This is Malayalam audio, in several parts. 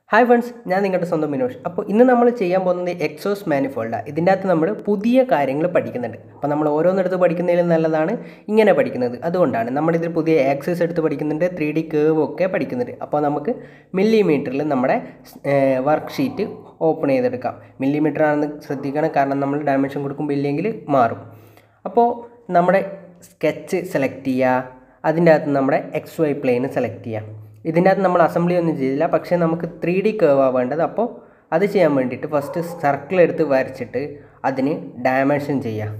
ഹായ് ഫ്രണ്ട്സ് ഞാൻ നിങ്ങളുടെ സ്വന്തം മിനോഷ് അപ്പോൾ ഇന്ന് നമ്മൾ ചെയ്യാൻ പോകുന്നത് എക്സോസ് മാനിഫോൾഡാണ് ഇതിൻ്റെ അകത്ത് നമ്മൾ പുതിയ കാര്യങ്ങൾ പഠിക്കുന്നുണ്ട് അപ്പോൾ നമ്മൾ ഓരോന്നെടുത്ത് പഠിക്കുന്നതിലും നല്ലതാണ് ഇങ്ങനെ പഠിക്കുന്നത് അതുകൊണ്ടാണ് നമ്മളിതിൽ പുതിയ ആക്സസ് എടുത്ത് പഠിക്കുന്നുണ്ട് ത്രീ ഡി കേവ് ഒക്കെ പഠിക്കുന്നുണ്ട് അപ്പോൾ നമുക്ക് മില്ലിമീറ്ററിൽ നമ്മുടെ വർക്ക് ഷീറ്റ് ഓപ്പൺ ചെയ്തെടുക്കാം മില്ലിമീറ്റർ ആണെന്ന് ശ്രദ്ധിക്കണം കാരണം നമ്മൾ ഡയമെൻഷൻ കൊടുക്കുമ്പോൾ ഇല്ലെങ്കിൽ മാറും അപ്പോൾ നമ്മുടെ സ്കെച്ച് സെലക്ട് ചെയ്യുക അതിൻ്റെ അകത്ത് നമ്മുടെ എക്സ് വൈ പ്ലെയിന് സെലക്ട് ചെയ്യാം ഇതിൻ്റെ അകത്ത് നമ്മൾ അസംബ്ലി ഒന്നും ചെയ്തില്ല പക്ഷേ നമുക്ക് ത്രീ ഡി കേവ് വേണ്ടത് അപ്പോൾ അത് ചെയ്യാൻ വേണ്ടിയിട്ട് ഫസ്റ്റ് സർക്കിൾ എടുത്ത് വരച്ചിട്ട് അതിന് ഡയമെൻഷൻ ചെയ്യാം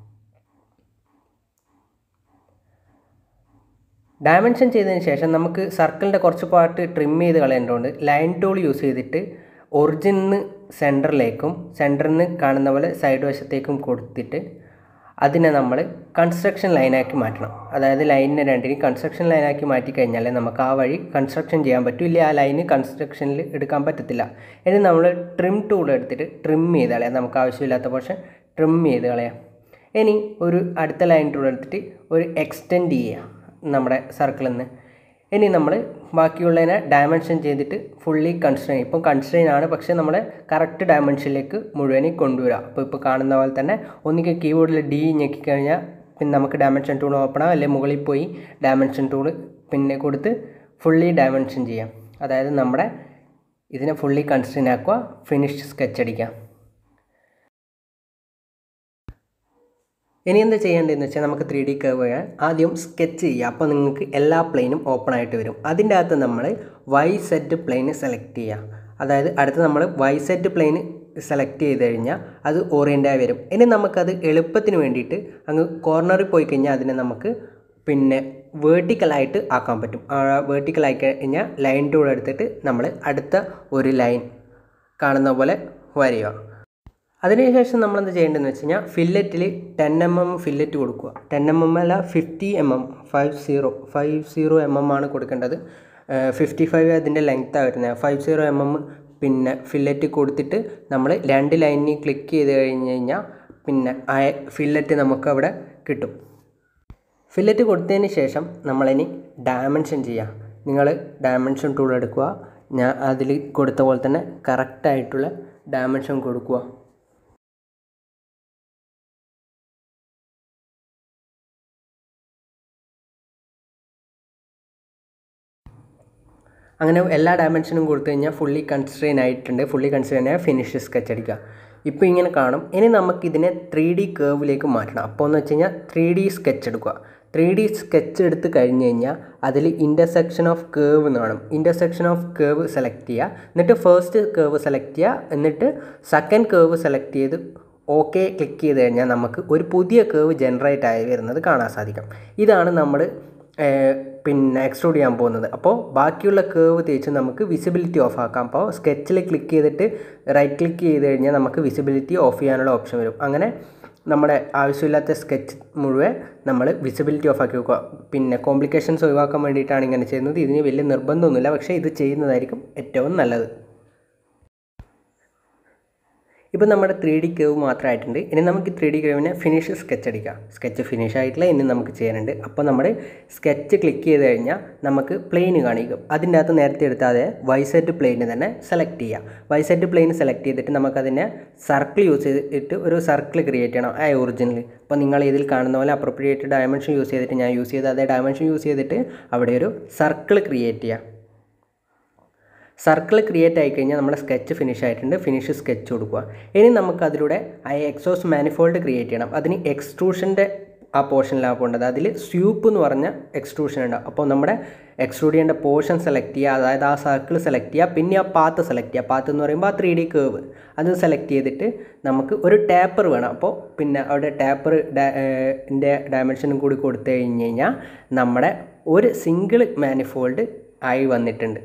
ഡയമെൻഷൻ ചെയ്തതിന് ശേഷം നമുക്ക് സർക്കിളിൻ്റെ കുറച്ച് പാർട്ട് ട്രിം ചെയ്ത് കളയേണ്ടതുകൊണ്ട് ലൈൻ ടൂൾ യൂസ് ചെയ്തിട്ട് ഒറിജിനിന്ന് സെൻറ്ററിലേക്കും സെൻറ്ററിൽ നിന്ന് കാണുന്ന പോലെ സൈഡ് വശത്തേക്കും കൊടുത്തിട്ട് അതിനെ നമ്മൾ കൺസ്ട്രക്ഷൻ ലൈനാക്കി മാറ്റണം അതായത് ലൈനിനെ രണ്ടിനും കൺസ്ട്രക്ഷൻ ലൈനാക്കി മാറ്റി കഴിഞ്ഞാൽ നമുക്ക് ആ വഴി കൺസ്ട്രക്ഷൻ ചെയ്യാൻ പറ്റും ഇല്ല ആ ലൈന് കൺസ്ട്രക്ഷനിൽ എടുക്കാൻ പറ്റത്തില്ല ഇനി നമ്മൾ ട്രിം ടൂൾ എടുത്തിട്ട് ട്രിം ചെയ്ത് കളയാം നമുക്ക് ആവശ്യമില്ലാത്ത പോർഷൻ ട്രിം ചെയ്ത് കളയാം ഇനി ഒരു അടുത്ത ലൈൻ ടൂൾ എടുത്തിട്ട് ഒരു എക്സ്റ്റെൻഡ് ചെയ്യാം നമ്മുടെ സർക്കിളിൽ നിന്ന് ഇനി നമ്മൾ ബാക്കിയുള്ളതിനെ ഡയമെൻഷൻ ചെയ്തിട്ട് ഫുള്ളി കൺസ്ട്രെയിൻ ഇപ്പം കൺസ്ട്രെയിൻ ആണ് പക്ഷേ നമ്മൾ കറക്റ്റ് ഡയമെൻഷനിലേക്ക് മുഴുവനും കൊണ്ടുവരാം അപ്പോൾ ഇപ്പോൾ കാണുന്ന പോലെ തന്നെ ഒന്നിക്ക് കീബോർഡിൽ ഡി ഞെക്കിക്കഴിഞ്ഞാൽ പിന്നെ നമുക്ക് ഡയമെൻഷൻ ടൂൾ ഓപ്പൺ ആവും അല്ലെങ്കിൽ മുകളിൽ പോയി ഡയമെൻഷൻ ടൂൾ പിന്നെ കൊടുത്ത് ഫുള്ളി ഡയമെൻഷൻ ചെയ്യാം അതായത് നമ്മുടെ ഇതിനെ ഫുള്ളി കൺസ്ട്രെയിൻ ആക്കുക ഫിനിഷ് സ്കെച്ച് അടിക്കാം ഇനി എന്താ ചെയ്യേണ്ടതെന്ന് വെച്ചാൽ നമുക്ക് ത്രീ ഡി കർവ് ചെയ്യാൻ ആദ്യം സ്കെച്ച് ചെയ്യുക അപ്പോൾ നിങ്ങൾക്ക് എല്ലാ പ്ലെയിനും ഓപ്പൺ ആയിട്ട് വരും അതിൻ്റെ അകത്ത് നമ്മൾ വൈ സെറ്റ് പ്ലെയിന് സെലക്ട് ചെയ്യുക അതായത് അടുത്ത് നമ്മൾ വൈ സെറ്റ് പ്ലെയിന് സെലക്ട് ചെയ്ത് കഴിഞ്ഞാൽ അത് ഓറിയൻ്റായി വരും ഇനി നമുക്കത് എളുപ്പത്തിന് വേണ്ടിയിട്ട് അങ്ങ് കോർണറിൽ പോയി കഴിഞ്ഞാൽ അതിനെ നമുക്ക് പിന്നെ വേർട്ടിക്കലായിട്ട് ആക്കാൻ പറ്റും വേർട്ടിക്കലായി കഴിഞ്ഞാൽ ലൈൻ ടൂൾ എടുത്തിട്ട് നമ്മൾ അടുത്ത ഒരു ലൈൻ കാണുന്ന പോലെ വരിക അതിനുശേഷം നമ്മൾ എന്ത് ചെയ്യേണ്ടതെന്ന് വെച്ച് കഴിഞ്ഞാൽ ഫില്ലറ്റിൽ ടെൻ എം എം ഫില്ലറ്റ് കൊടുക്കുക ടെൻ എം എം അല്ല fifty M M five zero five zero M M ആണ് കൊടുക്കേണ്ടത് ഫിഫ്റ്റി ഫൈവ് അതിൻ്റെ ലെങ്ത്താണ് വരുന്നത് ഫൈവ് സീറോ എം എം പിന്നെ ഫില്ലറ്റ് കൊടുത്തിട്ട് നമ്മൾ രണ്ട് ലൈനിൽ ക്ലിക്ക് ചെയ്ത് കഴിഞ്ഞ് കഴിഞ്ഞാൽ പിന്നെ ആ ഫില്ലറ്റ് നമുക്ക് അവിടെ കിട്ടും ഫില്ലറ്റ് കൊടുത്തതിന് ശേഷം നമ്മളിനി ഡയമെൻഷൻ ചെയ്യുക നിങ്ങൾ ഡയമെൻഷൻ ടൂൾ എടുക്കുക ഞാൻ അതിൽ കൊടുത്ത പോലെ തന്നെ കറക്റ്റായിട്ടുള്ള ഡയമെൻഷൻ കൊടുക്കുക അങ്ങനെ എല്ലാ ഡയമെൻഷനും കൊടുത്തു കഴിഞ്ഞാൽ ഫുള്ളി കൺസ്ട്രെയിൻ ആയിട്ടുണ്ട് ഫുള്ളി കൺസ്ട്രെയിൻ ആയ ഫിനിഷ് സ്കെച്ച് അടിക്കുക ഇപ്പോൾ ഇങ്ങനെ കാണും ഇനി നമുക്കിതിനെ ത്രീ ഡി കേവിലേക്ക് മാറ്റണം അപ്പോൾ എന്ന് വെച്ച് കഴിഞ്ഞാൽ ത്രീ ഡി സ്കെച്ച് എടുക്കുക ത്രീ ഡി സ്കെച്ച് എടുത്ത് കഴിഞ്ഞ് കഴിഞ്ഞാൽ അതിൽ ഇൻ്റർസെക്ഷൻ ഓഫ് കേവ് എന്ന് വേണം ഇൻ്റർസെക്ഷൻ ഓഫ് കേവ് സെലക്ട് ചെയ്യുക എന്നിട്ട് ഫസ്റ്റ് കേവ് സെലക്ട് ചെയ്യുക എന്നിട്ട് സെക്കൻഡ് കേവ് സെലക്ട് ചെയ്ത് ഓക്കെ ക്ലിക്ക് ചെയ്ത് കഴിഞ്ഞാൽ നമുക്ക് ഒരു പുതിയ കേവ് ജനറേറ്റ് ആയി വരുന്നത് കാണാൻ സാധിക്കും ഇതാണ് നമ്മൾ പിന്നെ എക്സ്ട്രൂഡ് ചെയ്യാൻ പോകുന്നത് അപ്പോൾ ബാക്കിയുള്ള കേവ് തേച്ച് നമുക്ക് വിസിബിലിറ്റി ഓഫ് ആക്കാം അപ്പോൾ സ്കെച്ചിൽ ക്ലിക്ക് ചെയ്തിട്ട് റൈറ്റ് ക്ലിക്ക് ചെയ്ത് കഴിഞ്ഞാൽ നമുക്ക് വിസിബിലിറ്റി ഓഫ് ചെയ്യാനുള്ള ഓപ്ഷൻ വരും അങ്ങനെ നമ്മുടെ ആവശ്യമില്ലാത്ത സ്കെച്ച് മുഴുവൻ നമ്മൾ വിസിബിലിറ്റി ഓഫ് ആക്കി വെക്കുക പിന്നെ കോംപ്ലിക്കേഷൻസ് ഒഴിവാക്കാൻ വേണ്ടിയിട്ടാണ് ഇങ്ങനെ ചെയ്യുന്നത് ഇതിന് വലിയ നിർബന്ധമൊന്നുമില്ല പക്ഷേ ഇത് ചെയ്യുന്നതായിരിക്കും ഏറ്റവും നല്ലത് ഇപ്പോൾ നമ്മുടെ ത്രീ ഡി കേവ് മാത്രമായിട്ടുണ്ട് ഇനി നമുക്ക് ത്രീ ഡി കേവിനെ ഫിനിഷ് സ്കെച്ച് അടിക്കാം സ്കെച്ച് ഫിനിഷ് ആയിട്ടില്ല ഇനി നമുക്ക് ചെയ്യാനുണ്ട് അപ്പോൾ നമ്മൾ സ്കെച്ച് ക്ലിക്ക് ചെയ്ത് കഴിഞ്ഞാൽ നമുക്ക് പ്ലെയിൻ കാണിക്കും അതിൻ്റെ അകത്ത് നേരത്തെ എടുത്താതെ വൈസെറ്റ് പ്ലെയിന് തന്നെ സെലക്ട് ചെയ്യാം വൈസെറ്റ് പ്ലെയിൻ സെലക്ട് ചെയ്തിട്ട് നമുക്കതിനെ സർക്കിൾ യൂസ് ചെയ്തിട്ട് ഒരു സർക്കിൾ ക്രിയേറ്റ് ചെയ്യണം ആ ഒറിജിനൽ അപ്പോൾ നിങ്ങൾ ഇതിൽ കാണുന്ന പോലെ അപ്രോപ്രിയേറ്റ് ഡയമെൻഷൻ യൂസ് ചെയ്തിട്ട് ഞാൻ യൂസ് ചെയ്ത അതേ ഡയമെൻഷൻ യൂസ് ചെയ്തിട്ട് അവിടെ ഒരു സർക്കിൾ ക്രിയേറ്റ് ചെയ്യാം സർക്കിൾ ക്രിയേറ്റ് ആയി കഴിഞ്ഞാൽ നമ്മുടെ സ്കെച്ച് ഫിനിഷ് ആയിട്ടുണ്ട് ഫിനിഷ് സ്കെച്ച് കൊടുക്കുക ഇനി നമുക്ക് അതിലൂടെ ആ എക്സോസ് മാനിഫോൾഡ് ക്രിയേറ്റ് ചെയ്യണം അതിന് എക്സ്ട്രൂഷൻ്റെ ആ പോർഷനിലാണ് പോകേണ്ടത് അതിൽ സ്യൂപ്പ് എന്ന് പറഞ്ഞ എക്സ്ട്രൂഷൻ ഉണ്ടാവും അപ്പോൾ നമ്മുടെ എക്സ്ട്രൂഡ് ചെയ്യേണ്ട പോർഷൻ സെലക്ട് ചെയ്യുക അതായത് ആ സർക്കിൾ സെലക്ട് ചെയ്യുക പിന്നെ ആ പാത്ത് സെലക്ട് ചെയ്യുക പാത്ത് എന്ന് പറയുമ്പോൾ ആ ത്രീ ഡി കേവ് അത് സെലക്ട് ചെയ്തിട്ട് നമുക്ക് ഒരു ടാപ്പർ വേണം അപ്പോൾ പിന്നെ അവിടെ ടാപ്പർ ൻ്റെ ഡയമെൻഷനും കൂടി കൊടുത്തു കഴിഞ്ഞ് കഴിഞ്ഞാൽ നമ്മുടെ ഒരു സിംഗിൾ മാനിഫോൾഡ് ആയി വന്നിട്ടുണ്ട്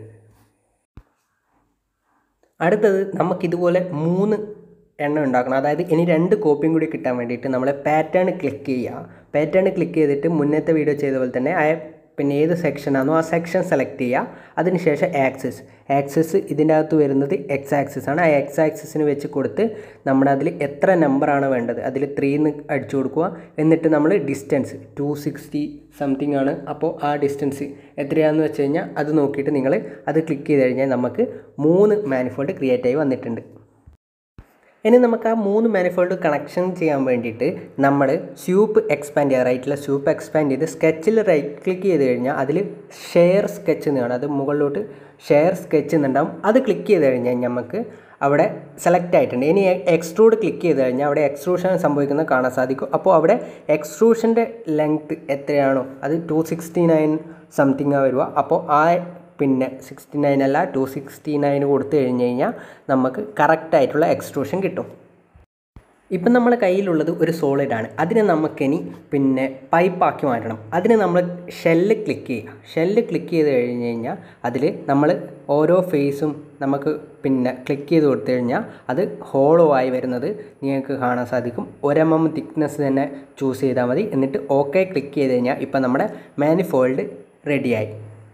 അടുത്തത് നമുക്കിതുപോലെ മൂന്ന് എണ്ണം ഉണ്ടാക്കണം അതായത് ഇനി രണ്ട് കോപ്പിയും കൂടി കിട്ടാൻ വേണ്ടിയിട്ട് നമ്മൾ പാറ്റേൺ ക്ലിക്ക് ചെയ്യുക പാറ്റേൺ ക്ലിക്ക് ചെയ്തിട്ട് മുന്നത്തെ വീഡിയോ ചെയ്ത പോലെ തന്നെ ആ പിന്നെ ഏത് സെക്ഷനാണോ ആ സെക്ഷൻ സെലക്ട് ചെയ്യുക അതിനുശേഷം ആക്സിസ് ആക്സിസ് ഇതിൻ്റെ അകത്ത് വരുന്നത് എക്സ് ആക്സിസ് ആണ് ആ എക്സ് ആക്സിസിന് വെച്ച് കൊടുത്ത് നമ്മുടെ അതിൽ എത്ര നമ്പറാണ് വേണ്ടത് അതിൽ ത്രീന്ന് അടിച്ചു കൊടുക്കുക എന്നിട്ട് നമ്മൾ ഡിസ്റ്റൻസ് ടു സിക്സ്റ്റി സംതിങ് ആണ് അപ്പോൾ ആ ഡിസ്റ്റൻസ് എത്രയാണെന്ന് വെച്ച് കഴിഞ്ഞാൽ അത് നോക്കിയിട്ട് നിങ്ങൾ അത് ക്ലിക്ക് ചെയ്ത് കഴിഞ്ഞാൽ നമുക്ക് മൂന്ന് മാനിഫോൾഡ് ക്രിയേറ്റ് ആയി വന്നിട്ടുണ്ട് ഇനി നമുക്ക് ആ മൂന്ന് മാനിഫോൾഡ് കണക്ഷൻ ചെയ്യാൻ വേണ്ടിയിട്ട് നമ്മൾ സ്യൂപ്പ് എക്സ്പാൻഡ് ചെയ്യുക റൈറ്റിലെ സ്യൂപ്പ് എക്സ്പാൻഡ് ചെയ്ത് സ്കെച്ചിൽ റൈറ്റ് ക്ലിക്ക് ചെയ്ത് കഴിഞ്ഞാൽ അതിൽ ഷെയർ സ്കെച്ച് എന്ന് കാണാം അത് മുകളിലോട്ട് ഷെയർ സ്കെച്ച് എന്നുണ്ടാവും അത് ക്ലിക്ക് ചെയ്ത് കഴിഞ്ഞാൽ നമുക്ക് അവിടെ സെലക്ട് ആയിട്ടുണ്ട് ഇനി എക്സ്ട്രൂഡ് ക്ലിക്ക് ചെയ്ത് കഴിഞ്ഞാൽ അവിടെ എക്സ്ട്രൂഷൻ സംഭവിക്കുന്നത് കാണാൻ സാധിക്കും അപ്പോൾ അവിടെ എക്സ്ട്രൂഷൻ്റെ ലെങ്ത് എത്രയാണോ അത് ടു സിക്സ്റ്റി നയൻ സംതിങ് വരിക അപ്പോൾ ആ പിന്നെ സിക്സ്റ്റി നയൻ അല്ല ടു സിക്സ്റ്റി നയൻ കൊടുത്തു കഴിഞ്ഞ് കഴിഞ്ഞാൽ നമുക്ക് കറക്റ്റായിട്ടുള്ള എക്സ്ട്രൂഷൻ കിട്ടും ഇപ്പം നമ്മളെ കയ്യിലുള്ളത് ഒരു സോളിഡാണ് അതിനെ നമുക്കിനി പിന്നെ പൈപ്പാക്കി മാറ്റണം അതിന് നമ്മൾ ഷെല്ല് ക്ലിക്ക് ചെയ്യുക ഷെല്ല് ക്ലിക്ക് ചെയ്ത് കഴിഞ്ഞ് കഴിഞ്ഞാൽ അതിൽ നമ്മൾ ഓരോ ഫേസും നമുക്ക് പിന്നെ ക്ലിക്ക് ചെയ്ത് കൊടുത്തു കഴിഞ്ഞാൽ അത് ഹോളോ ആയി വരുന്നത് നിങ്ങൾക്ക് കാണാൻ സാധിക്കും ഒരു എം എം തിക്നെസ് തന്നെ ചൂസ് ചെയ്താൽ മതി എന്നിട്ട് ഓക്കെ ക്ലിക്ക് ചെയ്ത് കഴിഞ്ഞാൽ ഇപ്പം നമ്മുടെ മാനിഫോൾഡ് റെഡിയായി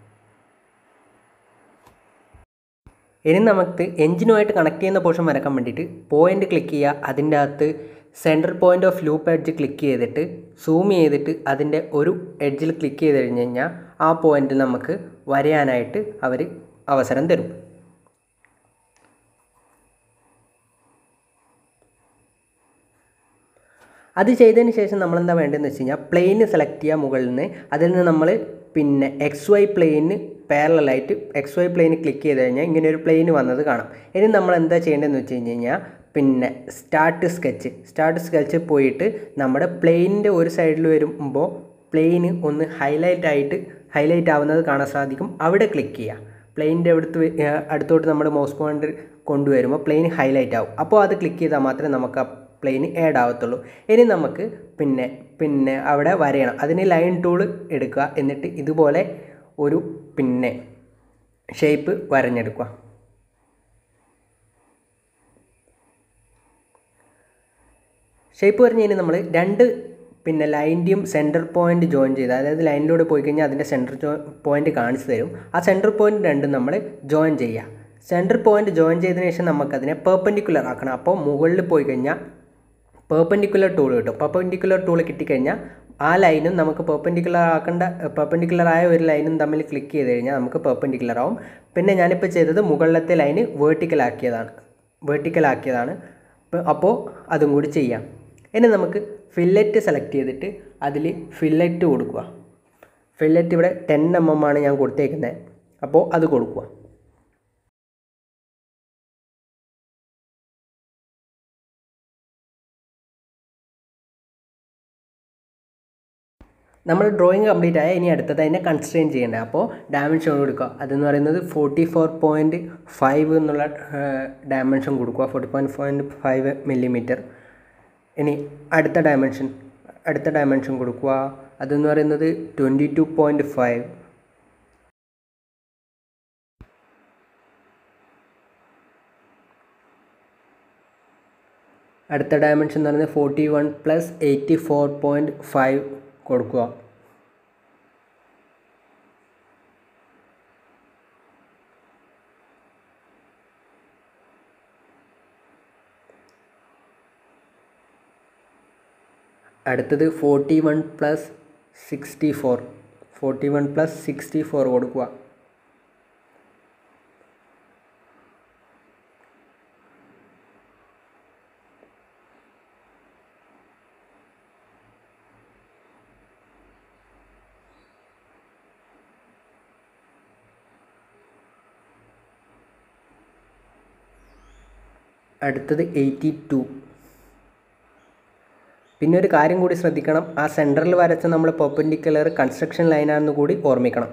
ഇനി നമുക്ക് എഞ്ചിനുമായിട്ട് കണക്ട് ചെയ്യുന്ന പോർഷൻ വരക്കാൻ വേണ്ടിയിട്ട് പോയിൻ്റ് ക്ലിക്ക് ചെയ്യുക അതിൻ്റെ അകത്ത് centre point of loop edge click ചെയ്തിട്ട് സൂം ചെയ്തിട്ട് അതിൻ്റെ ഒരു എഡ്ജിൽ ക്ലിക്ക് ചെയ്ത് കഴിഞ്ഞ് കഴിഞ്ഞാൽ ആ പോയിൻ്റ് നമുക്ക് വരയാനായിട്ട് അവർ അവസരം തരും അത് ചെയ്തതിന് ശേഷം നമ്മൾ എന്താ വേണ്ടതെന്ന് വെച്ച് കഴിഞ്ഞാൽ പ്ലെയിന് സെലക്ട് ചെയ്യുക മുകളിൽ നിന്ന് അതിൽ നിന്ന് നമ്മൾ പിന്നെ എക്സ് വൈ പ്ലെയിന് പാരലായിട്ട് എക്സ് വൈ പ്ലെയിന് ക്ലിക്ക് ചെയ്ത് കഴിഞ്ഞാൽ ഇങ്ങനെ ഒരു പ്ലെയിന് വന്നത് കാണാം ഇനി നമ്മൾ എന്താ ചെയ്യേണ്ടതെന്ന് വെച്ച് കഴിഞ്ഞ് കഴിഞ്ഞാൽ പിന്നെ സ്റ്റാർട്ട് സ്കെച്ച് സ്റ്റാർട്ട് സ്കെച്ച് പോയിട്ട് നമ്മുടെ പ്ലെയിനിൻ്റെ ഒരു സൈഡിൽ വരുമ്പോൾ പ്ലെയിന് ഒന്ന് ഹൈലൈറ്റ് ആയിട്ട് ഹൈലൈറ്റ് ആവുന്നത് കാണാൻ സാധിക്കും അവിടെ ക്ലിക്ക് ചെയ്യുക പ്ലെയിനിൻ്റെ അടുത്ത് അടുത്തോട്ട് നമ്മുടെ മൗസ് പോയിൻ്റ് കൊണ്ടുവരുമ്പോൾ പ്ലെയിൻ ഹൈലൈറ്റ് ആവും അപ്പോൾ അത് ക്ലിക്ക് ചെയ്താൽ മാത്രമേ നമുക്ക് ആ പ്ലെയിന് ആഡ് ആവത്തുള്ളൂ ഇനി നമുക്ക് പിന്നെ പിന്നെ അവിടെ വരയണം അതിന് ലൈൻ ടൂൾ എടുക്കുക എന്നിട്ട് ഇതുപോലെ ഒരു പിന്നെ ഷേപ്പ് വരഞ്ഞെടുക്കുക ഷേപ്പ് വരഞ്ഞ് കഴിഞ്ഞാൽ നമ്മൾ രണ്ട് പിന്നെ ലൈൻ്റെയും സെൻറ്റർ പോയിൻ്റ് ജോയിൻ ചെയ്ത് അതായത് ലൈനിലൂടെ പോയി കഴിഞ്ഞാൽ അതിൻ്റെ സെൻറ്റർ ജോ പോയിൻ്റ് കാണിച്ചു തരും ആ സെൻറ്റർ പോയിൻ്റ് രണ്ടും നമ്മൾ ജോയിൻ ചെയ്യുക സെൻറ്റർ പോയിൻ്റ് ജോയിൻ ചെയ്തതിന് ശേഷം നമുക്കതിനെ പെർപ്പൻഡിക്കുലർ ആക്കണം അപ്പോൾ മുകളിൽ പോയി കഴിഞ്ഞാൽ പെർപ്പൻഡിക്കുലർ ടൂൾ കിട്ടും പെർപ്പൻഡിക്കുലർ ടൂൾ കിട്ടിക്കഴിഞ്ഞാൽ ആ ലൈനും നമുക്ക് പെർപ്പൻഡിക്കുലർ ആക്കേണ്ട പെർപ്പൻഡിക്കുലർ ആയ ഒരു ലൈനും തമ്മിൽ ക്ലിക്ക് ചെയ്ത് കഴിഞ്ഞാൽ നമുക്ക് പെർപ്പൻഡിക്കുലർ ആവും പിന്നെ ഞാനിപ്പോൾ ചെയ്തത് മുകളിലത്തെ ലൈന് വേർട്ടിക്കൽ ആക്കിയതാണ് വേർട്ടിക്കൽ ആക്കിയതാണ് അപ്പോൾ അതും കൂടി ചെയ്യാം ഇനി നമുക്ക് ഫില്ലറ്റ് സെലക്ട് ചെയ്തിട്ട് അതിൽ ഫില്ലറ്റ് കൊടുക്കുക ഫില്ലറ്റ് ഇവിടെ ടെൻ എം എം ആണ് ഞാൻ കൊടുത്തേക്കുന്നത് അപ്പോൾ അത് കൊടുക്കുക നമ്മൾ ഡ്രോയിങ് കംപ്ലീറ്റ് ആയ ഇനി അടുത്തത് അതിനെ കൺസ്ട്രെയിൻ ചെയ്യേണ്ടത് അപ്പോൾ ഡയമെൻഷൻ കൊടുക്കുക അതെന്ന് പറയുന്നത് ഫോർട്ടി ഫോർ പോയിൻറ്റ് ഫൈവ് എന്നുള്ള ഡയമെൻഷൻ കൊടുക്കുക forty point point five millimetre ഇനി അടുത്ത ഡയമെൻഷൻ അടുത്ത ഡയമെൻഷൻ കൊടുക്കുക അതെന്ന് പറയുന്നത് ട്വൻറ്റി ടു പോയിൻറ്റ് ഫൈവ് അടുത്ത ഡയമെൻഷൻ എന്ന് പറയുന്നത് forty one plus eighty four point five കൊടുക്കുക അടുത്തത് forty one plus sixty four forty one plus sixty four കൊടുക്കുക അടുത്തത് എയ്റ്റി ടു പിന്നെ ഒരു കാര്യം കൂടി ശ്രദ്ധിക്കണം ആ സെൻറ്ററിൽ വരച്ച നമ്മൾ പെർപെൻഡിക്കുലർ കൺസ്ട്രക്ഷൻ ലൈനാണെന്ന് കൂടി ഓർമ്മിക്കണം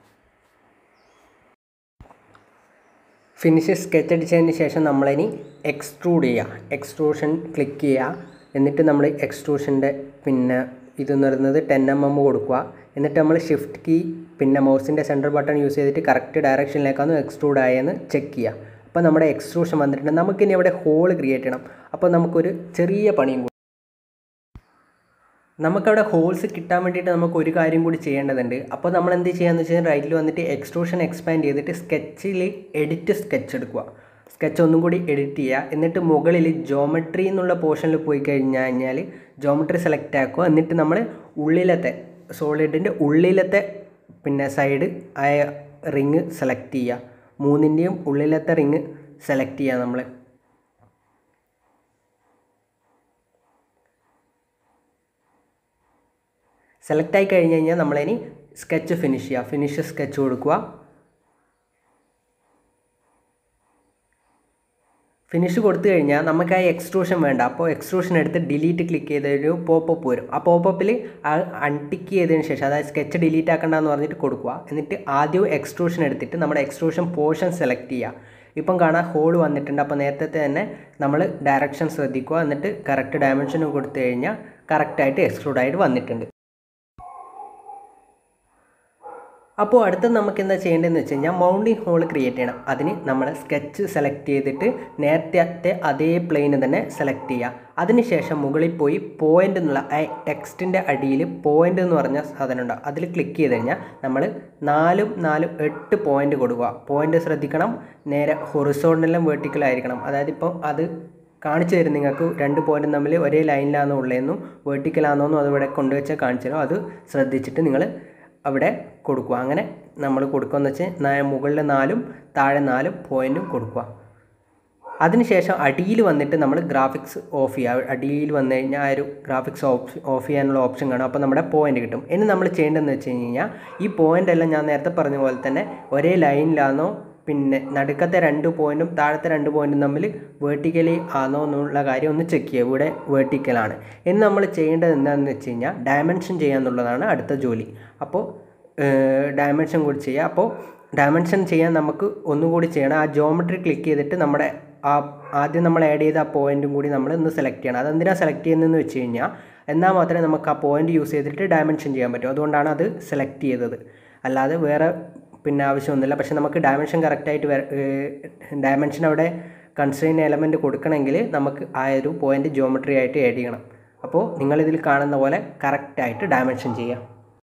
ഫിനിഷ് സ്കെച്ച് അടിച്ചതിന് ശേഷം നമ്മളിനി എക്സ്ട്രൂഡ് ചെയ്യുക എക്സ്ട്രൂഷൻ ക്ലിക്ക് ചെയ്യുക എന്നിട്ട് നമ്മൾ എക്സ്ട്രൂഷൻ്റെ പിന്നെ ഇതെന്ന് പറയുന്നത് ടെൻ എം എം കൊടുക്കുക എന്നിട്ട് നമ്മൾ ഷിഫ്റ്റ് കീ പിന്നെ മൗസിൻ്റെ സെൻറ്റർ ബട്ടൺ യൂസ് ചെയ്തിട്ട് കറക്റ്റ് ഡയറക്ഷനിലേക്കാണ് എക്സ്ട്രൂഡ് ആയെന്ന് ചെക്ക് ചെയ്യുക അപ്പോൾ നമ്മുടെ എക്സ്ട്രൂഷൻ വന്നിട്ടുണ്ട് നമുക്കിനി അവിടെ ഹോൾ ക്രിയേറ്റ് ചെയ്യണം അപ്പോൾ നമുക്കൊരു ചെറിയ പണിയും കൂടി നമുക്കവിടെ ഹോൾസ് കിട്ടാൻ വേണ്ടിയിട്ട് നമുക്ക് ഒരു കാര്യം കൂടി ചെയ്യേണ്ടതുണ്ട് അപ്പോൾ നമ്മൾ എന്ത് ചെയ്യാന്ന് വെച്ച് കഴിഞ്ഞാൽ റൈറ്റിൽ വന്നിട്ട് എക്സ്ട്രൂഷൻ എക്സ്പാൻഡ് ചെയ്തിട്ട് സ്കെച്ചിൽ എഡിറ്റ് സ്കെച്ച് എടുക്കുക സ്കെച്ച് ഒന്നും കൂടി എഡിറ്റ് ചെയ്യുക എന്നിട്ട് മുകളിൽ ജോമെട്രി എന്നുള്ള പോർഷനിൽ പോയി കഴിഞ്ഞ് കഴിഞ്ഞാൽ ജോമെട്രി സെലക്ട് ആക്കുക എന്നിട്ട് നമ്മൾ ഉള്ളിലത്തെ സോളിഡിൻ്റെ ഉള്ളിലത്തെ പിന്നെ സൈഡ് ആയ റിങ് സെലക്ട് ചെയ്യുക മൂന്നിൻ്റെയും ഉള്ളിലത്തെ റിങ് സെലക്ട് ചെയ്യുക നമ്മൾ സെലക്ട് ആയി കഴിഞ്ഞ് കഴിഞ്ഞാൽ നമ്മളിനി സ്കെച്ച് ഫിനിഷ് ചെയ്യുക ഫിനിഷ് സ്കെച്ച് കൊടുക്കുക ഫിനിഷ് കൊടുത്തു കഴിഞ്ഞാൽ നമുക്ക് ആ എക്സ്ട്രൂഷൻ വേണ്ട അപ്പോൾ എക്സ്ട്രൂഷൻ എടുത്ത് ഡിലീറ്റ് ക്ലിക്ക് ചെയ്ത ഒരു പോപ്പപ്പ് വരും ആ പോപ്പപ്പിൽ ആ അൺടിക്ക് ചെയ്തതിന് ശേഷം അതായത് സ്കെച്ച് ഡിലീറ്റ് ആക്കണ്ടെന്ന് പറഞ്ഞിട്ട് കൊടുക്കുക എന്നിട്ട് ആദ്യം എക്സ്ട്രൂഷൻ എടുത്തിട്ട് നമ്മുടെ എക്സ്ട്രൂഷൻ പോർഷൻ സെലക്ട് ചെയ്യുക ഇപ്പം കാണാൻ ഹോൾ വന്നിട്ടുണ്ട് അപ്പോൾ നേരത്തെ തന്നെ നമ്മൾ ഡയറക്ഷൻ ശ്രദ്ധിക്കുക എന്നിട്ട് കറക്റ്റ് ഡയമെൻഷനും കൊടുത്തു കഴിഞ്ഞാൽ കറക്റ്റായിട്ട് എക്സ്ട്രൂഡായിട്ട് വന്നിട്ടുണ്ട് അപ്പോൾ അടുത്ത നമുക്ക് എന്താ ചെയ്യേണ്ടതെന്ന് വെച്ച് കഴിഞ്ഞാൽ മൗണ്ടിങ് ഹോൾ ക്രിയേറ്റ് ചെയ്യണം അതിന് നമ്മൾ സ്കെച്ച് സെലക്ട് ചെയ്തിട്ട് നേരത്തെ അതേ പ്ലെയിന് തന്നെ സെലക്ട് ചെയ്യുക അതിനുശേഷം മുകളിൽ പോയി പോയിൻ്റ് എന്നുള്ള ടെക്സ്റ്റിൻ്റെ അടിയിൽ പോയിൻ്റ് എന്ന് പറഞ്ഞ സാധനം ഉണ്ടാവും അതിൽ ക്ലിക്ക് ചെയ്ത് കഴിഞ്ഞാൽ നമ്മൾ നാലും നാലും എട്ട് പോയിൻ്റ് കൊടുക്കുക പോയിൻ്റ് ശ്രദ്ധിക്കണം നേരെ ഹൊറിസോണ്ടലും വെർട്ടിക്കലായിരിക്കണം അതായത് ഇപ്പം അത് കാണിച്ചു തരും നിങ്ങൾക്ക് രണ്ട് പോയിൻറ്റും തമ്മിൽ ഒരേ ലൈനിലാണോ ഉള്ളതെന്നും വെർട്ടിക്കലാണോ എന്നും അത് ഇവിടെ കൊണ്ടുവച്ചാൽ കാണിച്ചു തരും അത് ശ്രദ്ധിച്ചിട്ട് നിങ്ങൾ അവിടെ കൊടുക്കുക അങ്ങനെ നമ്മൾ കൊടുക്കുകയെന്ന് വെച്ച് മുകളിൽ നാലും താഴെ നാലും പോയിൻറ്റും കൊടുക്കുക അതിനുശേഷം അടിയിൽ വന്നിട്ട് നമ്മൾ ഗ്രാഫിക്സ് ഓഫ് ചെയ്യുക അടിയിൽ വന്നു കഴിഞ്ഞാൽ ആ ഒരു ഗ്രാഫിക്സ് ഓഫ് ഓഫ് ചെയ്യാനുള്ള ഓപ്ഷൻ കാണും അപ്പോൾ നമ്മുടെ പോയിൻ്റ് കിട്ടും ഇനി നമ്മൾ ചെയ്യേണ്ടതെന്ന് വെച്ച് കഴിഞ്ഞാൽ ഈ പോയിൻ്റ് എല്ലാം ഞാൻ നേരത്തെ പറഞ്ഞ പോലെ തന്നെ ഒരേ ലൈനിലാണോ പിന്നെ നടുക്കത്തെ രണ്ട് പോയിൻറ്റും താഴത്തെ രണ്ട് പോയിൻറ്റും തമ്മിൽ വേർട്ടിക്കലി ആണോ എന്നുള്ള കാര്യം ഒന്ന് ചെക്ക് ചെയ്യുക ഇവിടെ വേർട്ടിക്കലാണ് ഇനി നമ്മൾ ചെയ്യേണ്ടത് എന്താണെന്ന് വെച്ച് കഴിഞ്ഞാൽ ഡയമെൻഷൻ ചെയ്യുക എന്നുള്ളതാണ് അടുത്ത ജോലി അപ്പോൾ ഡയമെൻഷൻ കൂടി ചെയ്യുക അപ്പോൾ ഡയമെൻഷൻ ചെയ്യാൻ നമുക്ക് ഒന്നും കൂടി ചെയ്യണം ആ ജോമെട്രി ക്ലിക്ക് ചെയ്തിട്ട് നമ്മുടെ ആ ആദ്യം നമ്മൾ ആഡ് ചെയ്ത ആ പോയിൻറ്റും കൂടി നമ്മൾ ഒന്ന് സെലക്ട് ചെയ്യണം അതെന്തിനാണ് സെലക്ട് ചെയ്യുന്നതെന്ന് വെച്ച് കഴിഞ്ഞാൽ എന്നാൽ മാത്രമേ നമുക്ക് ആ പോയിൻ്റ് യൂസ് ചെയ്തിട്ട് ഡയമെൻഷൻ ചെയ്യാൻ പറ്റൂ അതുകൊണ്ടാണ് അത് സെലക്ട് ചെയ്തത് അല്ലാതെ വേറെ പിന്നെ ആവശ്യമൊന്നുമില്ല പക്ഷേ നമുക്ക് ഡയമെൻഷൻ കറക്റ്റായിട്ട് ഡയമെൻഷൻ അവിടെ കൺസ്ട്രെയിൻ എലമെൻറ്റ് കൊടുക്കണമെങ്കിൽ നമുക്ക് ആ ഒരു പോയിൻ്റ് ജോമെട്രി ആയിട്ട് ആഡ് ചെയ്യണം അപ്പോൾ നിങ്ങളിതിൽ കാണുന്ന പോലെ കറക്റ്റായിട്ട് ഡയമെൻഷൻ ചെയ്യാം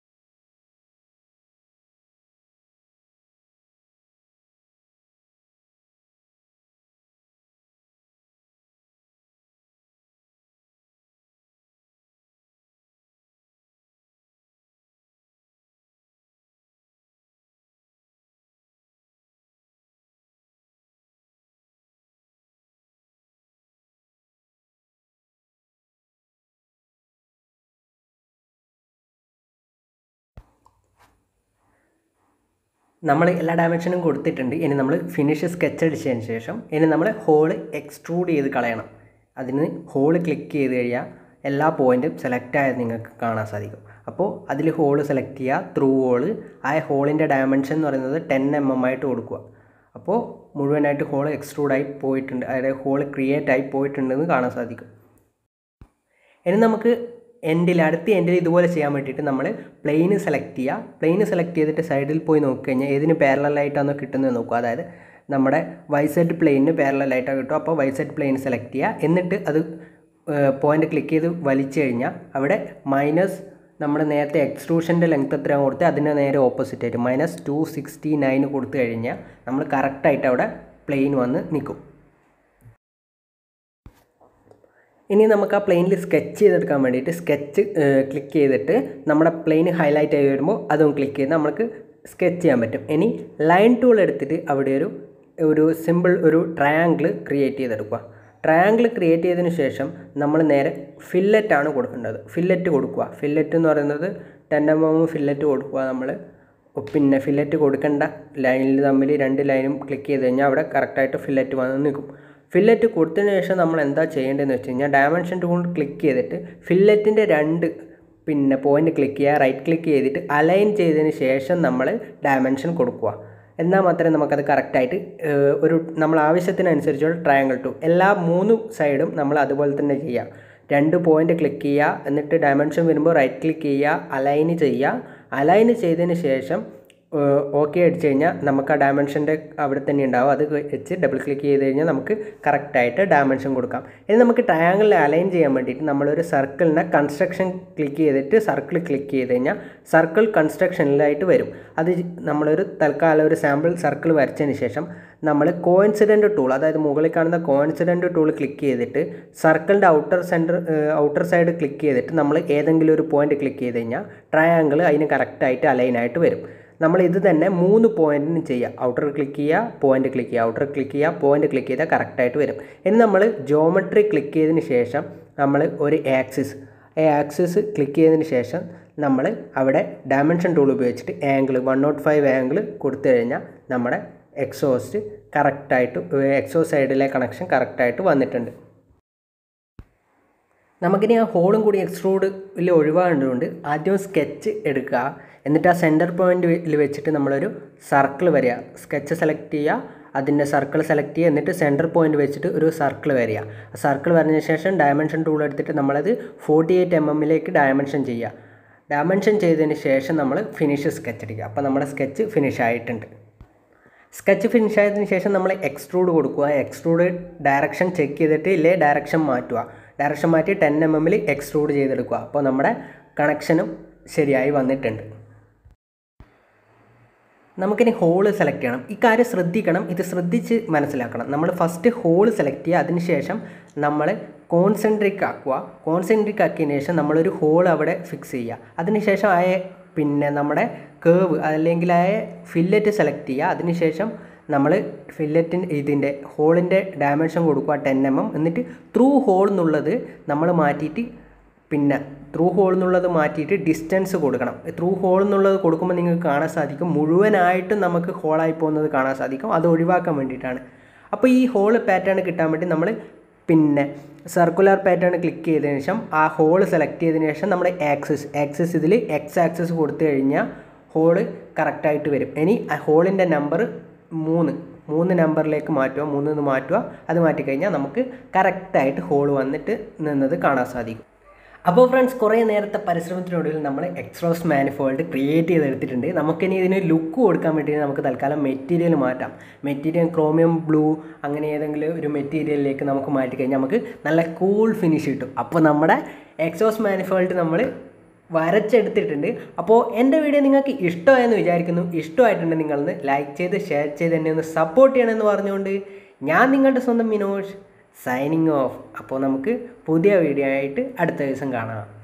നമ്മൾ എല്ലാ ഡയമെൻഷനും കൊടുത്തിട്ടുണ്ട് ഇനി നമ്മൾ ഫിനിഷ് സ്കെച്ച് അടിച്ചതിന് ശേഷം ഇനി നമ്മൾ ഹോള് എക്സ്ട്രൂഡ് ചെയ്ത് കളയണം അതിന് ഹോള് ക്ലിക്ക് ചെയ്ത് കഴിയാൽ എല്ലാ പോയിൻറ്റും സെലക്ട് ആയത് നിങ്ങൾക്ക് കാണാൻ സാധിക്കും അപ്പോൾ അതിൽ ഹോള് സെലക്ട് ചെയ്യുക ത്രൂ ഹോള് ആ ഹോളിൻ്റെ ഡയമെൻഷൻ എന്ന് പറയുന്നത് ടെൻ എം എം ആയിട്ട് കൊടുക്കുക അപ്പോൾ മുഴുവനായിട്ട് ഹോൾ എക്സ്ട്രൂഡായി പോയിട്ടുണ്ട് അതായത് ഹോൾ ക്രിയേറ്റ് ആയി പോയിട്ടുണ്ടെന്ന് കാണാൻ സാധിക്കും ഇനി നമുക്ക് എൻഡിൽ അടുത്ത എൻഡിൽ ഇതുപോലെ ചെയ്യാൻ വേണ്ടിയിട്ട് നമ്മൾ പ്ലെയിന് സെലക്ട് ചെയ്യുക പ്ലെയിന് സെലക്ട് ചെയ്തിട്ട് സൈഡിൽ പോയി നോക്കിക്കഴിഞ്ഞാൽ ഏതിന് പാരലായിട്ടാണോ കിട്ടുന്നത് നോക്കുക അതായത് നമ്മുടെ വൈസെഡ് പ്ലെയിനിന് പാരലായിട്ടാണ് കിട്ടും അപ്പോൾ വൈസെഡ് പ്ലെയിൻ സെലക്ട് ചെയ്യുക എന്നിട്ട് അത് പോയിൻ്റ് ക്ലിക്ക് ചെയ്ത് വലിച്ചു കഴിഞ്ഞാൽ അവിടെ മൈനസ് നമ്മൾ നേരത്തെ എക്സ്ട്രൂഷൻ്റെ ലെങ്ത് എത്രയാണ് കൊടുത്ത് അതിന് നേരെ ഓപ്പോസിറ്റ് ആയിട്ട് മൈനസ് ടു സിക്സ്റ്റി നയൻ കൊടുത്തു കഴിഞ്ഞാൽ നമ്മൾ കറക്റ്റായിട്ട് അവിടെ പ്ലെയിൻ വന്ന് നിൽക്കും ഇനി നമുക്ക് ആ പ്ലെയിനിൽ സ്കെച്ച് ചെയ്തെടുക്കാൻ വേണ്ടിയിട്ട് സ്കെച്ച് ക്ലിക്ക് ചെയ്തിട്ട് നമ്മുടെ പ്ലെയിൻ ഹൈലൈറ്റ് ആയി വരുമ്പോൾ അതും ക്ലിക്ക് ചെയ്ത് നമുക്ക് സ്കെച്ച് ചെയ്യാൻ പറ്റും ഇനി ലൈൻ ടൂൾ എടുത്തിട്ട് അവിടെ ഒരു ഒരു സിമ്പിൾ ഒരു ട്രയാങ്കിൾ ക്രിയേറ്റ് ചെയ്തെടുക്കുക ട്രയാങ്കിൾ ക്രിയേറ്റ് ചെയ്തതിന് ശേഷം നമ്മൾ നേരെ ഫില്ലറ്റ് ആണ് കൊടുക്കേണ്ടത് ഫില്ലറ്റ് കൊടുക്കുക ഫില്ലറ്റ് എന്ന് പറയുന്നത് ടെൻ എം എം ഫില്ലറ്റ് കൊടുക്കുക നമ്മൾ പിന്നെ ഫില്ലറ്റ് കൊടുക്കേണ്ട ലൈനിൽ തമ്മിൽ രണ്ട് ലൈനും ക്ലിക്ക് ചെയ്ത് കഴിഞ്ഞാൽ അവിടെ കറക്റ്റായിട്ട് ഫില്ലറ്റ് വന്ന് നിൽക്കും ഫില്ലറ്റ് കൊടുത്തതിന് ശേഷം നമ്മൾ എന്താ ചെയ്യേണ്ടതെന്ന് വെച്ച് കഴിഞ്ഞാൽ ഡയമെൻഷൻ ടൂൾ ക്ലിക്ക് ചെയ്തിട്ട് ഫില്ലറ്റിൻ്റെ രണ്ട് പിന്നെ പോയിന്റ് ക്ലിക്ക് ചെയ്യുക റൈറ്റ് ക്ലിക്ക് ചെയ്തിട്ട് അലൈൻ ചെയ്തതിന് ശേഷം നമ്മൾ ഡയമെൻഷൻ കൊടുക്കുക എന്നാൽ മാത്രമേ നമുക്കത് കറക്റ്റായിട്ട് ഒരു നമ്മൾ ആവശ്യത്തിനനുസരിച്ചുള്ള ട്രയാങ്കിൾ ടു എല്ലാ മൂന്ന് സൈഡും നമ്മൾ അതുപോലെ തന്നെ ചെയ്യുക രണ്ട് പോയിന്റ് ക്ലിക്ക് ചെയ്യുക എന്നിട്ട് ഡയമെൻഷൻ വരുമ്പോൾ റൈറ്റ് ക്ലിക്ക് ചെയ്യുക അലൈൻ ചെയ്യുക അലൈൻ ചെയ്തതിന് ശേഷം ഓക്കെ അടിച്ചു കഴിഞ്ഞാൽ നമുക്ക് ആ ഡയമെൻഷൻ്റെ അവിടെ തന്നെ ഉണ്ടാവും അത് വെച്ച് ഡബിൾ ക്ലിക്ക് ചെയ്ത് കഴിഞ്ഞാൽ നമുക്ക് കറക്റ്റായിട്ട് ഡയമെൻഷൻ കൊടുക്കാം ഇനി നമുക്ക് ട്രയാങ്കിളിൽ അലൈൻ ചെയ്യാൻ വേണ്ടിയിട്ട് നമ്മളൊരു സർക്കിളിനെ കൺസ്ട്രക്ഷൻ ക്ലിക്ക് ചെയ്തിട്ട് സർക്കിൾ ക്ലിക്ക് ചെയ്ത് കഴിഞ്ഞാൽ സർക്കിൾ കൺസ്ട്രക്ഷനിലായിട്ട് വരും അത് നമ്മളൊരു തൽക്കാലം ഒരു സാമ്പിൾ സർക്കിൾ വരച്ചതിന് ശേഷം നമ്മൾ കോയിൻസിഡൻറ്റ് ടൂൾ അതായത് മുകളിൽ കാണുന്ന കോയിൻസിഡൻറ്റ് ടൂൾ ക്ലിക്ക് ചെയ്തിട്ട് സർക്കിളിൻ്റെ outer centre outer side click ചെയ്തിട്ട് നമ്മൾ ഏതെങ്കിലും ഒരു പോയിന്റ് ക്ലിക്ക് ചെയ്ത് കഴിഞ്ഞാൽ ട്രയാങ്കിൾ അതിന് കറക്റ്റായിട്ട് അലൈൻ ആയിട്ട് വരും നമ്മൾ ഇത് തന്നെ മൂന്ന് പോയിന്റിന് ചെയ്യുക ഔട്ടർ ക്ലിക്ക് ചെയ്യുക പോയിന്റ് ക്ലിക്ക് ചെയ്യുക ഔട്ടർ ക്ലിക്ക് ചെയ്യുക പോയിന്റ് ക്ലിക്ക് ചെയ്താൽ കറക്റ്റായിട്ട് വരും ഇനി നമ്മൾ ജോമെട്രി ക്ലിക്ക് ചെയ്തതിന് ശേഷം നമ്മൾ ഒരു ആക്സിസ് ഈ ആക്സിസ് ക്ലിക്ക് ചെയ്തതിന് ശേഷം നമ്മൾ അവിടെ ഡയമെൻഷൻ ടൂൾ ഉപയോഗിച്ചിട്ട് angle one nought five angle കൊടുത്തു കഴിഞ്ഞാൽ നമ്മുടെ എക്സോസ്റ്റ് കറക്റ്റായിട്ട് എക്സോ സൈഡിലെ കണക്ഷൻ കറക്റ്റായിട്ട് വന്നിട്ടുണ്ട് നമുക്കിനി ആ ഹോളും കൂടി എക്സ്ട്രൂഡിൽ ഒഴിവാകേണ്ടതുകൊണ്ട് ആദ്യം സ്കെച്ച് എടുക്കുക എന്നിട്ട് ആ സെൻറ്റർ പോയിന്റിൽ വെച്ചിട്ട് നമ്മളൊരു സർക്കിൾ വരിക സ്കെച്ച് സെലക്ട് ചെയ്യുക അതിൻ്റെ സർക്കിൾ സെലക്ട് ചെയ്യുക എന്നിട്ട് സെൻറ്റർ പോയിന്റ് വെച്ചിട്ട് ഒരു സർക്കിൾ വരിക ആ സർക്കിൾ വരഞ്ഞ ശേഷം ഡയമെൻഷൻ ടൂൾ എടുത്തിട്ട് നമ്മളത് ഫോർട്ടി എയ്റ്റ് എം എമ്മിലേക്ക് ഡയമെൻഷൻ ചെയ്യുക ഡയമെൻഷൻ ചെയ്തതിന് ശേഷം നമ്മൾ ഫിനിഷ് സ്കെച്ച് അടിക്കുക അപ്പോൾ നമ്മുടെ സ്കെച്ച് ഫിനിഷ് ആയിട്ടുണ്ട് സ്കെച്ച് ഫിനിഷ് ആയതിനു ശേഷം നമ്മൾ എക്സ്ട്രൂഡ് കൊടുക്കുക എക്സ്ട്രൂഡ് ഡയറക്ഷൻ ചെക്ക് ചെയ്തിട്ട് ഇല്ലേ ഡയറക്ഷൻ മാറ്റുക ഡയറക്ഷൻ മാറ്റി ടെൻ എം എമ്മിൽ എക്സ്ട്രൂഡ് ചെയ്തെടുക്കുക അപ്പോൾ നമ്മുടെ കണക്ഷനും ശരിയായി വന്നിട്ടുണ്ട് നമുക്കിനി ഹോള് സെലക്ട് ചെയ്യണം ഈ കാര്യം ശ്രദ്ധിക്കണം ഇത് ശ്രദ്ധിച്ച് മനസ്സിലാക്കണം നമ്മൾ ഫസ്റ്റ് ഹോള് സെലക്ട് ചെയ്യുക അതിനുശേഷം നമ്മൾ കോൺസെൻട്രിക് ആക്കുക കോൺസെൻട്രിക് ആക്കിയതിന് ശേഷം നമ്മളൊരു ഹോൾ അവിടെ ഫിക്സ് ചെയ്യുക അതിനുശേഷം ആ പിന്നെ നമ്മുടെ കേവ് അല്ലെങ്കിൽ ആ ഫില്ലറ്റ് സെലക്ട് ചെയ്യുക അതിനുശേഷം നമ്മൾ ഫില്ലറ്റിൻ ഇതിൻ്റെ ഹോളിൻ്റെ ഡയമെൻഷൻ കൊടുക്കുക ടെൻ എം എം എന്നിട്ട് ത്രൂ ഹോൾ എന്നുള്ളത് നമ്മൾ മാറ്റിയിട്ട് പിന്നെ ത്രൂ ഹോൾ എന്നുള്ളത് മാറ്റിയിട്ട് ഡിസ്റ്റൻസ് കൊടുക്കണം ത്രൂ ഹോൾ എന്നുള്ളത് കൊടുക്കുമ്പോൾ നിങ്ങൾക്ക് കാണാൻ സാധിക്കും മുഴുവനായിട്ടും നമുക്ക് ഹോളായി പോകുന്നത് കാണാൻ സാധിക്കും അത് ഒഴിവാക്കാൻ വേണ്ടിയിട്ടാണ് അപ്പോൾ ഈ ഹോൾ പാറ്റേൺ കിട്ടാൻ വേണ്ടി നമ്മൾ പിന്നെ സർക്കുലർ പാറ്റേൺ ക്ലിക്ക് ചെയ്തതിന് ശേഷം ആ ഹോൾ സെലക്ട് ചെയ്തതിന് ശേഷം നമ്മുടെ ആക്സിസ് ആക്സിസ് ഇതിൽ എക്സ് ആക്സിസ് കൊടുത്തു കഴിഞ്ഞാൽ ഹോള് കറക്റ്റായിട്ട് വരും ഇനി ആ ഹോളിൻ്റെ നമ്പർ മൂന്ന് മൂന്ന് നമ്പറിലേക്ക് മാറ്റുക മൂന്നിന്ന് മാറ്റുക അത് മാറ്റിക്കഴിഞ്ഞാൽ നമുക്ക് കറക്റ്റായിട്ട് ഹോൾ വന്നിട്ട് നിന്നത് കാണാൻ സാധിക്കും അപ്പോൾ ഫ്രണ്ട്സ് കുറേ നേരത്തെ പരിശ്രമത്തിനൊടുവിൽ നമ്മൾ എക്സ്ട്രോസ് മാനിഫോൾഡ് ക്രിയേറ്റ് ചെയ്തെടുത്തിട്ടുണ്ട് നമുക്കിനി ഇതിന് ലുക്ക് കൊടുക്കാൻ വേണ്ടി നമുക്ക് തൽക്കാലം മെറ്റീരിയൽ മാറ്റാം മെറ്റീരിയൽ ക്രോമിയം ബ്ലൂ അങ്ങനെ ഏതെങ്കിലും ഒരു മെറ്റീരിയലിലേക്ക് നമുക്ക് മാറ്റി കഴിഞ്ഞാൽ നമുക്ക് നല്ല കൂൾ ഫിനിഷ് കിട്ടും അപ്പോൾ നമ്മുടെ എക്സോസ് മാനിഫോൾഡ് നമ്മൾ വരച്ചെടുത്തിട്ടുണ്ട് അപ്പോൾ എൻ്റെ വീഡിയോ നിങ്ങൾക്ക് ഇഷ്ടമായെന്ന് വിചാരിക്കുന്നു ഇഷ്ടമായിട്ടുണ്ട് നിങ്ങളൊന്ന് ലൈക്ക് ചെയ്ത് ഷെയർ ചെയ്ത് എന്നെ ഒന്ന് സപ്പോർട്ട് ചെയ്യണമെന്ന് പറഞ്ഞുകൊണ്ട് ഞാൻ നിങ്ങളുടെ സ്വന്തം മിനോഷ് സൈനിങ് ഓഫ് അപ്പോൾ നമുക്ക് പുതിയ വീഡിയോ ആയിട്ട് അടുത്ത ദിവസം കാണാം